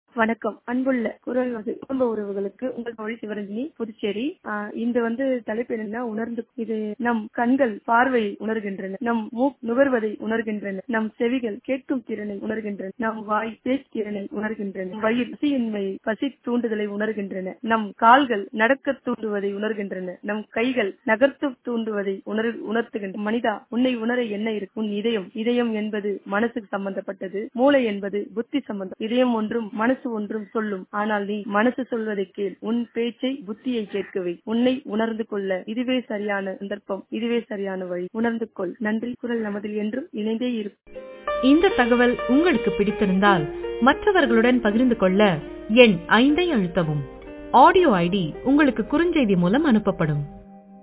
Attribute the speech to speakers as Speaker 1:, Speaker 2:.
Speaker 1: வணக்கம் அன்புள்ள குரல் வகை குடும்ப உறவுகளுக்கு உங்கள் மொழி சிவரஞ்சனி புதுச்சேரி ஆஹ் இந்த வந்து தலைப்பு என்னன்னா உணர்ந்து இது நம் கண்கள் பார்வையை உணர்கின்றன நம் மூக் நுகர்வதை உணர்கின்றன நம் செவிகள் கேட்கும் திறனை உணர்கின்றன நம் வாய் பேச்சு திறனை உணர்கின்றன நம் வயிறு பசியின்மை பசி தூண்டுதலை உணர்கின்றன நம் கால்கள் நடக்க தூண்டுவதை உணர்கின்றன நம் கைகள் நகர்த்து தூண்டுவதை உணர் உணர்த்துகின்றன மனிதா உன்னை உணர என்ன இருக்கு உன் இதயம் இதயம் என்பது மனசுக்கு சம்பந்தப்பட்டது மூளை என்பது புத்தி சம்பந்தம் இதயம் ஒன்றும் மனசு ஒன்றும் சொல்லும் ஆனால் நீ மனசு சொல்வதை கேள் உன் பேச்சை புத்தியை கேட்கவை உன்னை உணர்ந்து கொள்ள இதுவே சரியான சந்தர்ப்பம் இதுவே சரியான வழி உணர்ந்து கொள் நன்றி குரல் நமதில் என்றும் இணைந்தே இருக்கும்
Speaker 2: இந்த தகவல் உங்களுக்கு பிடித்திருந்தால் மற்றவர்களுடன் பகிர்ந்து கொள்ள எண் ஐந்தை அழுத்தவும் ஆடியோ ஐடி உங்களுக்கு குறுஞ்செய்தி மூலம் அனுப்பப்படும்